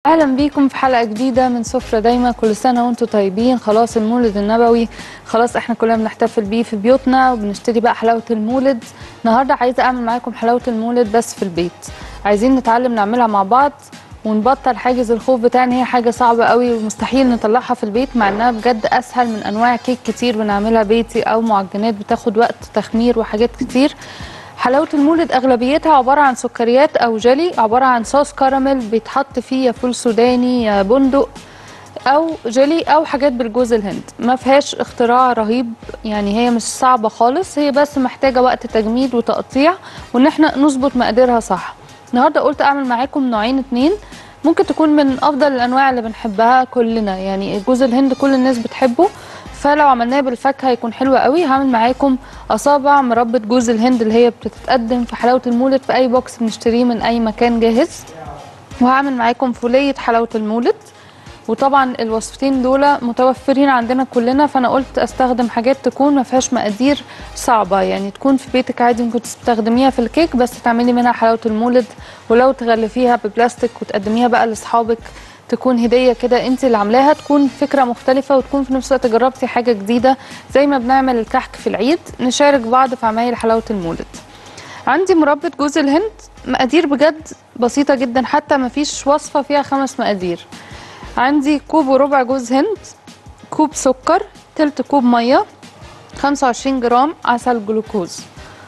اهلا بيكم في حلقه جديده من سفره دايما كل سنه وانتم طيبين خلاص المولد النبوي خلاص احنا كلنا بنحتفل بيه في بيوتنا وبنشتري بقى حلاوه المولد النهارده عايزه اعمل معاكم حلاوه المولد بس في البيت عايزين نتعلم نعملها مع بعض ونبطل حاجز الخوف بتاع ان هي حاجه صعبه قوي ومستحيل نطلعها في البيت مع انها بجد اسهل من انواع كيك كتير بنعملها بيتي او معجنات بتاخد وقت تخمير وحاجات كتير حلاوة المولد أغلبيتها عبارة عن سكريات أو جيلي عبارة عن صوص كراميل بيتحط فيه يا فول سوداني يا بندق أو جيلي أو حاجات بالجوز الهند ما فيهاش اختراع رهيب يعني هي مش صعبة خالص هي بس محتاجة وقت تجميد وتقطيع وإن احنا نظبط مقاديرها صح النهاردة قلت أعمل معاكم نوعين اتنين ممكن تكون من أفضل الأنواع اللي بنحبها كلنا يعني جوز الهند كل الناس بتحبه فلو عملناه بالفاكهه هيكون حلو قوي هعمل معاكم اصابع مربى جوز الهند اللي هي بتتقدم في حلاوه المولد في اي بوكس بنشتريه من اي مكان جاهز وهعمل معاكم فوليه حلاوه المولد وطبعا الوصفتين دول متوفرين عندنا كلنا فانا قلت استخدم حاجات تكون ما فيهاش مقادير صعبه يعني تكون في بيتك عادي ممكن تستخدميها في الكيك بس تعملي منها حلاوه المولد ولو تغلفيها ببلاستيك وتقدميها بقى لاصحابك تكون هديه كده انت اللي عاملاها تكون فكره مختلفه وتكون في نفس الوقت جربتي حاجه جديده زي ما بنعمل الكحك في العيد نشارك بعض في عمايل حلاوه المولد عندي مربى جوز الهند مقادير بجد بسيطه جدا حتى ما فيش وصفه فيها خمس مقادير عندي كوب وربع جوز هند كوب سكر تلت كوب ميه 25 جرام عسل جلوكوز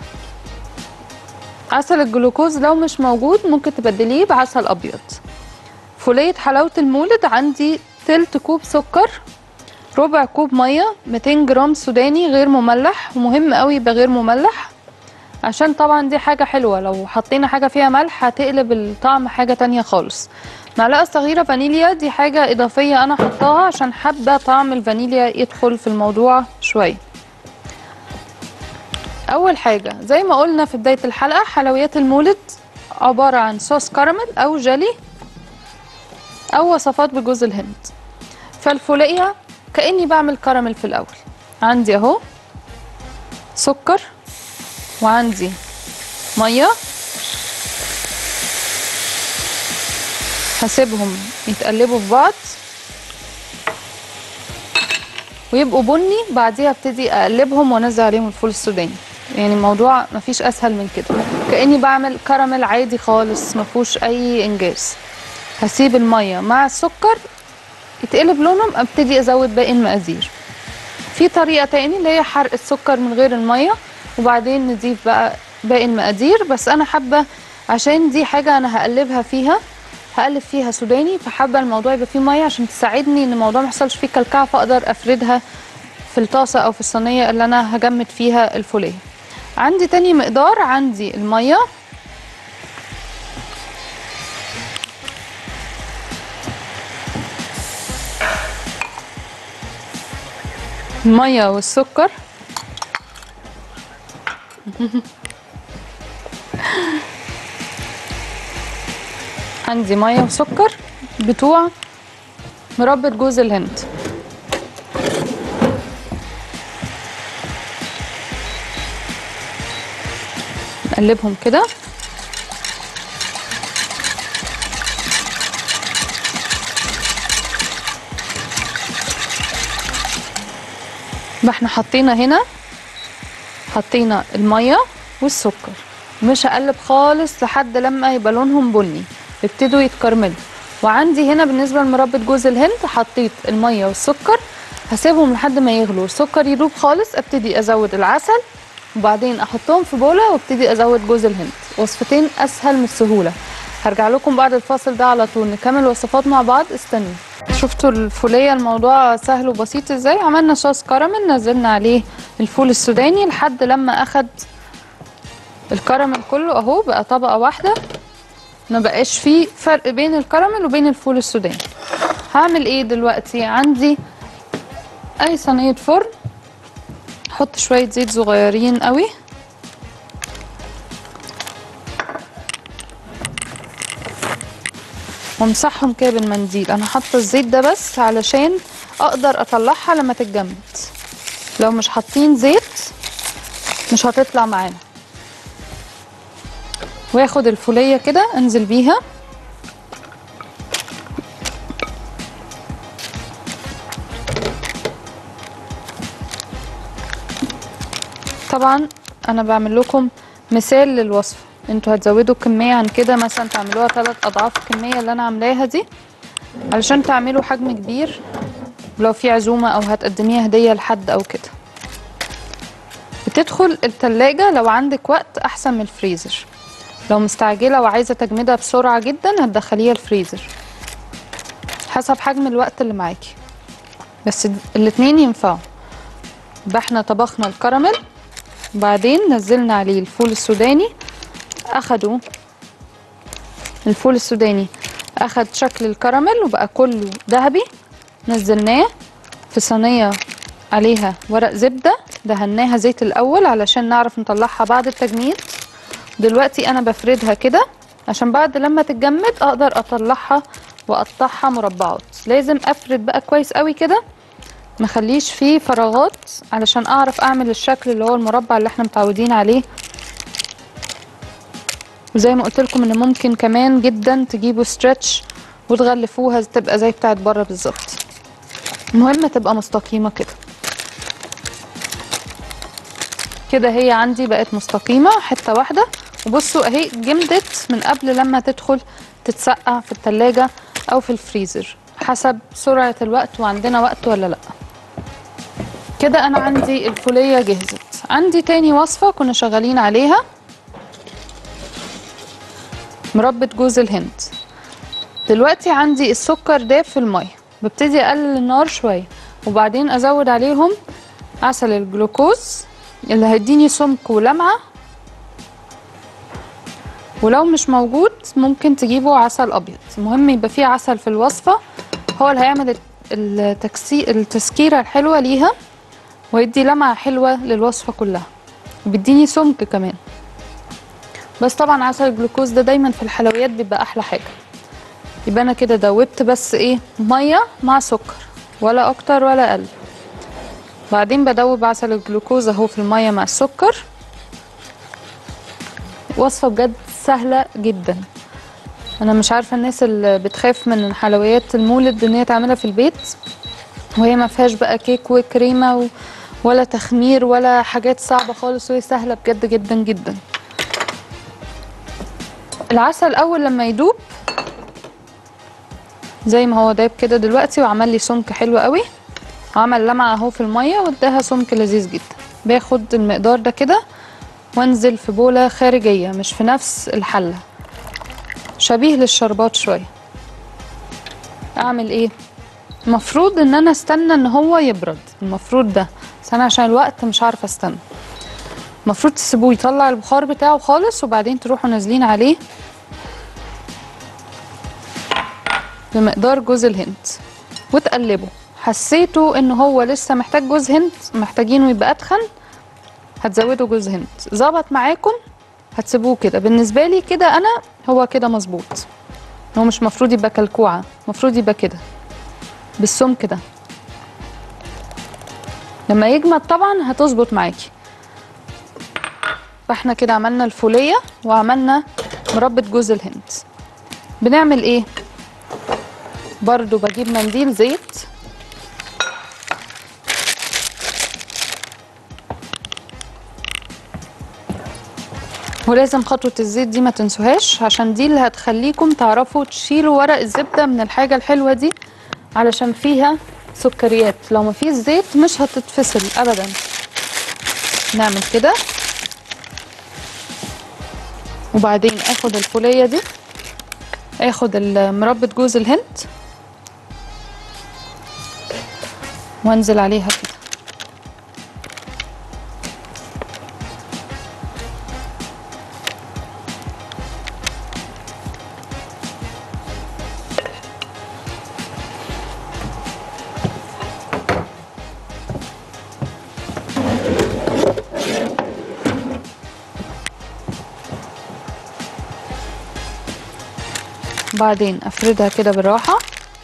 عسل الجلوكوز لو مش موجود ممكن تبدليه بعسل ابيض فولية حلاوة المولد عندي تلت كوب سكر ربع كوب مية 200 جرام سوداني غير مملح ومهم قوي يبقى غير مملح عشان طبعا دي حاجة حلوة لو حطينا حاجة فيها ملح هتقلب الطعم حاجة تانية خالص معلقة صغيرة فانيليا دي حاجة إضافية أنا حطاها عشان حابة طعم الفانيليا يدخل في الموضوع شوية أول حاجة زي ما قلنا في بداية الحلقة حلويات المولد عبارة عن صوص كراميل أو جيلي او وصفات بجوز الهند فالفولية كاني بعمل كراميل في الاول عندي اهو سكر وعندي ميه هسيبهم يتقلبوا في بعض ويبقوا بني بعديها ابتدي اقلبهم وانزل عليهم الفول السوداني يعني الموضوع مفيش اسهل من كده كاني بعمل كراميل عادي خالص مفهوش اي انجاز هسيب الميه مع السكر يتقلب لونهم ابتدي ازود باقي المقادير في طريقه تاني اللي هي حرق السكر من غير الميه وبعدين نضيف بقى باقي المقادير بس انا حابه عشان دي حاجه انا هقلبها فيها هقلب فيها سوداني فحابه الموضوع يبقى فيه ميه عشان تساعدني ان الموضوع ما يحصلش فيه كلكعه فاقدر افردها في الطاسه او في الصينيه اللي انا هجمد فيها الفوليه عندي تاني مقدار عندي الميه الميه والسكر عندي ميه وسكر بتوع مربى جوز الهند نقلبهم كده يبقى احنا حطينا هنا حطينا الميه والسكر مش هقلب خالص لحد لما يبقى لونهم بني يبتدوا يتكرملوا وعندي هنا بالنسبه لمربى جوز الهند حطيت الميه والسكر هسيبهم لحد ما يغلوا السكر يدوب خالص ابتدي ازود العسل وبعدين احطهم في بوله وابتدي ازود جوز الهند وصفتين اسهل من السهوله هرجع لكم بعد الفاصل ده على طول نكمل الوصفات مع بعض استنوا شفتوا الفولية الموضوع سهل وبسيط ازاي عملنا صوص كراميل نزلنا عليه الفول السوداني لحد لما اخد الكراميل كله اهو بقى طبقة واحدة ما بقاش فيه فرق بين الكراميل وبين الفول السوداني هعمل ايه دلوقتي عندي اي صينية فرن احط شوية زيت صغيرين قوي وامسحهم كده بالمنديل انا حاطه الزيت ده بس علشان اقدر اطلعها لما تتجمد لو مش حاطين زيت مش هتطلع معانا واخد الفوليه كده انزل بيها طبعا انا بعمل لكم مثال للوصفه انتوا هتزودوا الكميه عن كده مثلا تعملوها ثلاث اضعاف الكميه اللي انا عاملاها دي علشان تعملوا حجم كبير لو في عزومه او هتقدميها هديه لحد او كده بتدخل التلاجة لو عندك وقت احسن من الفريزر لو مستعجله وعايزه تجمدها بسرعه جدا هتدخليها الفريزر حسب حجم الوقت اللي معاكي بس الاتنين ينفعوا يبقى احنا طبخنا الكراميل وبعدين نزلنا عليه الفول السوداني اخدوا الفول السوداني اخد شكل الكراميل وبقى كله ذهبي نزلناه في صينيه عليها ورق زبده دهناها زيت الاول علشان نعرف نطلعها بعد التجميد دلوقتي انا بفردها كده عشان بعد لما تتجمد اقدر اطلعها واقطعها مربعات لازم افرد بقى كويس قوي كده مخليش فيه فراغات علشان اعرف اعمل الشكل اللي هو المربع اللي احنا متعودين عليه وزي ما قلت لكم ان ممكن كمان جدا تجيبوا ستريتش وتغلفوها تبقى زي بتاعت بره بالظبط المهم تبقى مستقيمه كده كده هي عندي بقت مستقيمه حته واحده وبصوا اهي جمدت من قبل لما تدخل تتسقع في التلاجة او في الفريزر حسب سرعه الوقت وعندنا وقت ولا لا كده انا عندي الفوليه جهزت عندي تاني وصفه كنا شغالين عليها مربى جوز الهند دلوقتي عندي السكر داب في الميه ببتدي اقلل النار شويه وبعدين ازود عليهم عسل الجلوكوز اللي هيديني سمك ولمعه ولو مش موجود ممكن تجيبوا عسل ابيض المهم يبقى فيه عسل في الوصفه هو اللي هيعمل التكسي... التسكيره الحلوه ليها ويدي لمعه حلوه للوصفه كلها وبيديني سمك كمان بس طبعا عسل الجلوكوز ده دايما في الحلويات بيبقى احلى حاجه يبقى انا كده دوبت بس ايه ميه مع سكر ولا اكتر ولا اقل بعدين بدوب عسل الجلوكوز اهو في الميه مع السكر وصفه بجد سهله جدا انا مش عارفه الناس اللي بتخاف من حلويات المولد ان هي تعملها في البيت وهي ما فيهاش بقى كيك وكريمه و... ولا تخمير ولا حاجات صعبه خالص وهي سهله بجد جدا جدا العسل اول لما يدوب زي ما هو دايب كده دلوقتي وعمل لي سمك حلو قوي وعمل لمعه اهو في الميه واداها سمك لذيذ جدا باخد المقدار ده كده وانزل في بوله خارجيه مش في نفس الحله شبيه للشربات شويه اعمل ايه المفروض ان انا استنى ان هو يبرد المفروض ده بس انا عشان الوقت مش عارفه استنى المفروض تسيبوه يطلع البخار بتاعه خالص وبعدين تروحوا نازلين عليه بمقدار جوز الهند وتقلبوا حسيتوا ان هو لسه محتاج جوز هند محتاجينه يبقى اتخن هتزودوا جوز هند ظبط معاكم هتسيبوه كده بالنسبه لي كده انا هو كده مظبوط هو مش مفروض يبقى كلكوعه مفروض يبقى كده بالسمك ده لما يجمد طبعا هتظبط معاكي فاحنا كده عملنا الفوليه وعملنا مربى جوز الهند بنعمل ايه برضو بجيب منديل زيت ولازم خطوة الزيت دي ما تنسوهاش عشان دي اللي هتخليكم تعرفوا تشيلوا ورق الزبدة من الحاجة الحلوة دي علشان فيها سكريات لو ما فيش زيت مش هتتفصل ابدا نعمل كده وبعدين اخد الفولية دي اخد مربى جوز الهند وانزل عليها كده بعدين افردها كده بالراحه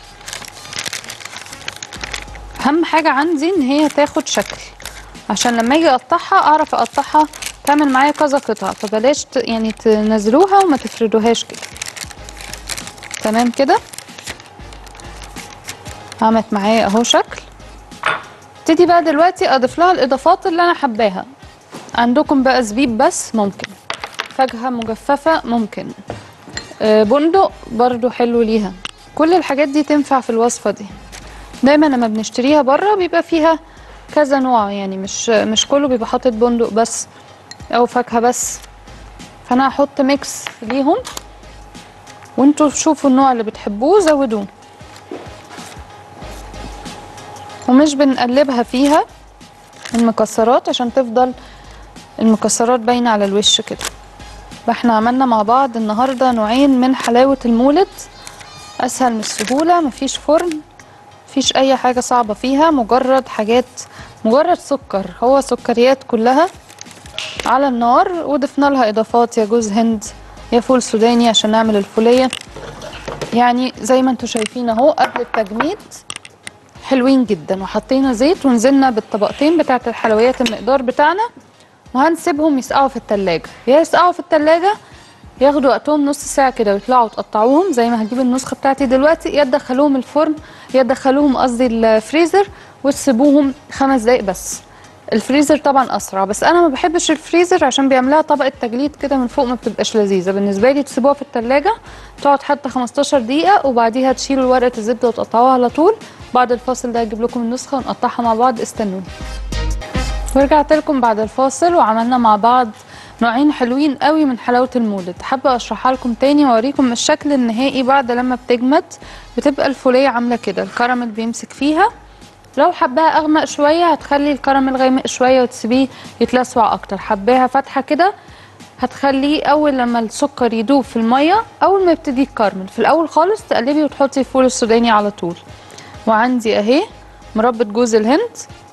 اهم حاجه عندي ان هي تاخد شكل عشان لما اجي اقطعها اعرف اقطعها تعمل معايا كذا قطعه فبلاش ت... يعني تنزلوها وما تفردوهاش كده تمام كده عملت معايا اهو شكل ابتدي بقى دلوقتي اضيف لها الاضافات اللي انا حباها عندكم بقى زبيب بس ممكن فاكهه مجففه ممكن آه، بندق برضو حلو ليها كل الحاجات دي تنفع في الوصفه دي دايما لما بنشتريها بره بيبقى فيها كذا نوع يعني مش مش كله بيبقى حاطط بندق بس او فاكهه بس فانا هحط ميكس ليهم وانتوا شوفوا النوع اللي بتحبوه زودوه ومش بنقلبها فيها المكسرات عشان تفضل المكسرات باينه على الوش كده فاحنا عملنا مع بعض النهارده نوعين من حلاوه المولد اسهل من السهوله مفيش فرن مفيش اي حاجه صعبه فيها مجرد حاجات مجرد سكر هو سكريات كلها على النار وضفنا لها اضافات يا جوز هند يا فول سوداني عشان نعمل الفوليه يعني زي ما انتم شايفين اهو قبل التجميد حلوين جدا وحطينا زيت ونزلنا بالطبقتين بتاعه الحلويات المقدار بتاعنا وهنسيبهم يسقعوا في التلاجة يا يسقعوا في التلاجة ياخدوا وقتهم نص ساعة كده ويطلعوا تقطعوهم زي ما هجيب النسخة بتاعتي دلوقتي يا تدخلوهم الفرن يا تدخلوهم قصدي الفريزر وتسيبوهم خمس دقايق بس الفريزر طبعا اسرع بس انا ما بحبش الفريزر عشان بيعملها طبقه تجليد كده من فوق ما بتبقاش لذيذه بالنسبه لي تسيبوها في التلاجة تقعد حتى 15 دقيقه وبعديها تشيلوا ورقه الزبده وتقطعوها على طول بعد الفاصل ده هجيب لكم النسخه ونقطعها مع بعض استنوني ورجعت لكم بعد الفاصل وعملنا مع بعض نوعين حلوين قوي من حلاوه المولد حابه اشرحها لكم تاني واوريكم الشكل النهائي بعد لما بتجمد بتبقى الفوليه عامله كده الكراميل بيمسك فيها لو حباها اغمق شويه هتخلي الكراميل غامق شويه وتسيبيه يتلسع اكتر حباها فاتحه كده هتخليه اول لما السكر يدوب في الميه اول ما يبتدي يكرمل في الاول خالص تقلبي وتحطي الفول السوداني على طول وعندي اهي مربى جوز الهند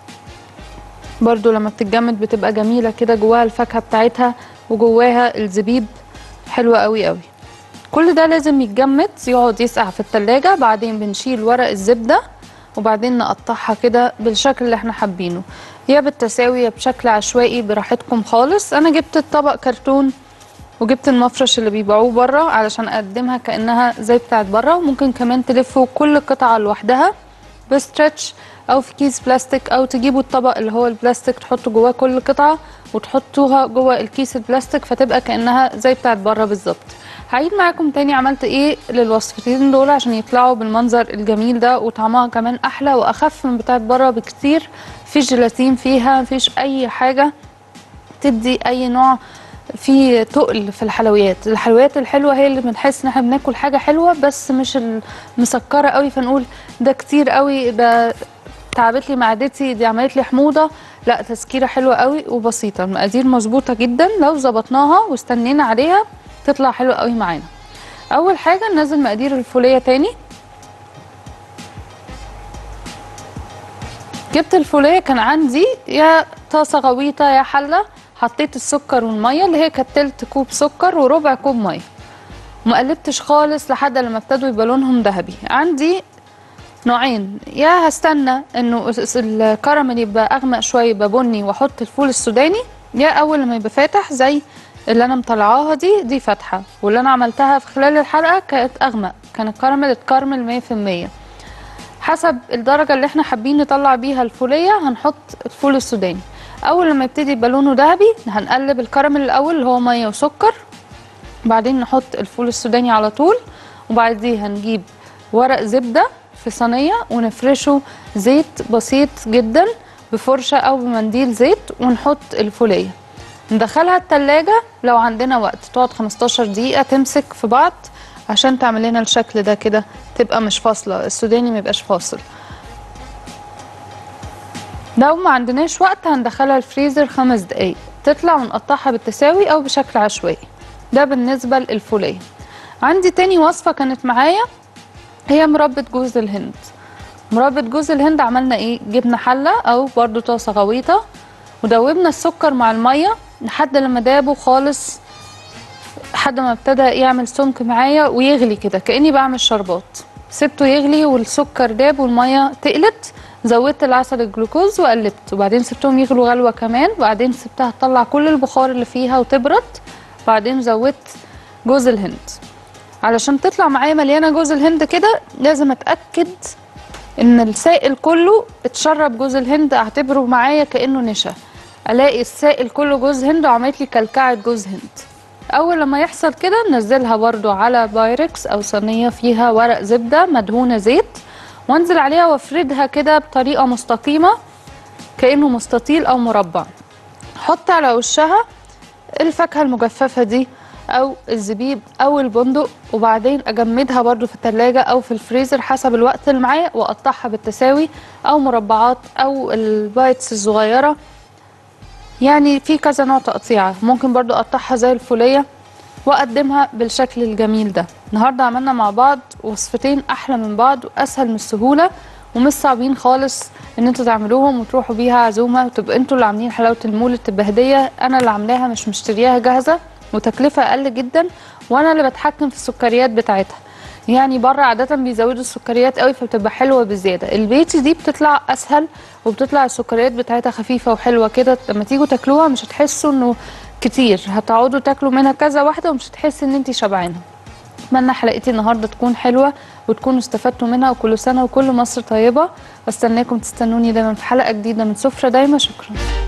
برضو لما بتتجمد بتبقى جميله كده جواها الفاكهه بتاعتها وجواها الزبيب حلوه قوي قوي كل ده لازم يتجمد يقعد يسقع في التلاجة بعدين بنشيل ورق الزبده وبعدين نقطعها كده بالشكل اللي احنا حابينه يا بالتساوي يا بشكل عشوائي براحتكم خالص انا جبت الطبق كرتون وجبت المفرش اللي بيبيعوه بره علشان اقدمها كانها زي بتاعت بره وممكن كمان تلفوا كل قطعه لوحدها بستريتش او في كيس بلاستيك او تجيبوا الطبق اللي هو البلاستيك تحطوا جواه كل قطعه وتحطوها جوه الكيس البلاستيك فتبقى كانها زي بتاعت بره بالظبط هعيد معاكم تاني عملت ايه للوصفتين دول عشان يطلعوا بالمنظر الجميل ده وطعمها كمان احلى واخف من بتاعت بره بكتير في جيلاتين فيها مفيش اي حاجه تدي اي نوع في تقل في الحلويات الحلويات الحلوه هي اللي بنحس ان احنا بناكل حاجه حلوه بس مش المسكره قوي فنقول ده كتير قوي ده تعبت لي معدتي دي عملت لي حموضه لا تسكيره حلوه قوي وبسيطه المقادير مظبوطه جدا لو ظبطناها واستنينا عليها تطلع حلوه قوي معانا اول حاجه ننزل مقادير الفوليه تاني جبت الفوليه كان عندي يا طاسه غويطه يا حله حطيت السكر والميه اللي هي كانت تلت كوب سكر وربع كوب ميه وما قلبتش خالص لحد لما ابتدوا يبقى لونهم ذهبي عندي نوعين يا هستنى انه الكراميل يبقى اغمق شويه يبقى بني واحط الفول السوداني يا اول لما يبقى فاتح زي اللي انا مطلعاها دي دي فاتحه واللي انا عملتها في خلال الحلقه كانت اغمق كان الكراميل اتكرمل 100% حسب الدرجه اللي احنا حابين نطلع بيها الفوليه هنحط الفول السوداني اول لما يبتدي يبقى لونه ذهبي هنقلب الكراميل الاول اللي هو ميه وسكر بعدين نحط الفول السوداني على طول وبعديه هنجيب ورق زبده في صينيه ونفرشه زيت بسيط جدا بفرشه او بمنديل زيت ونحط الفوليه ندخلها التلاجة لو عندنا وقت تقعد 15 دقيقة تمسك في بعض عشان تعمل لنا الشكل ده كده تبقى مش فاصلة السوداني ما يبقاش فاصل لو ما عندناش وقت هندخلها الفريزر خمس دقايق تطلع ونقطعها بالتساوي او بشكل عشوائي ده بالنسبة للفولية عندي تاني وصفة كانت معايا هي مربى جوز الهند مربى جوز الهند عملنا ايه جبنا حلة او برضو طاسة غويطة ودوبنا السكر مع المية لحد لما دابوا خالص لحد ما ابتدى يعمل سمك معايا ويغلي كده كاني بعمل شربات سبته يغلي والسكر داب والميه تقلت زودت العسل الجلوكوز وقلبت وبعدين سبتهم يغلوا غلوه كمان وبعدين سبتها تطلع كل البخار اللي فيها وتبرد بعدين زودت جوز الهند علشان تطلع معايا مليانه جوز الهند كده لازم اتاكد ان السائل كله اتشرب جوز الهند اعتبره معايا كانه نشا الاقي السائل كله جوز هند وعملت لي كلكعه جوز هند اول لما يحصل كده ننزلها برضو على بايركس او صينيه فيها ورق زبده مدهونه زيت وانزل عليها وافردها كده بطريقه مستقيمه كانه مستطيل او مربع حط على وشها الفاكهه المجففه دي او الزبيب او البندق وبعدين اجمدها برضو في التلاجة او في الفريزر حسب الوقت اللي معايا واقطعها بالتساوي او مربعات او البايتس الصغيره يعني في كذا نوع تقطيعه ممكن برضو اقطعها زي الفوليه واقدمها بالشكل الجميل ده النهارده عملنا مع بعض وصفتين احلى من بعض واسهل من السهوله ومش صعبين خالص ان انتوا تعملوهم وتروحوا بيها عزومه وتبقى انتوا اللي عاملين حلاوه المولد تبقى هديه انا اللي عاملاها مش مشترياها جاهزه وتكلفه اقل جدا وانا اللي بتحكم في السكريات بتاعتها يعني بره عاده بيزودوا السكريات قوي فبتبقى حلوه بزياده البيتي دي بتطلع اسهل وبتطلع السكريات بتاعتها خفيفه وحلوه كده لما تيجوا تاكلوها مش هتحسوا انه كتير هتقعدوا تاكلوا منها كذا واحده ومش هتحسي ان انت شبعانه اتمنى حلقتي النهارده تكون حلوه وتكونوا استفدتوا منها وكل سنه وكل مصر طيبه واستناكم تستنوني دايما في حلقه جديده من سفره دايما شكرا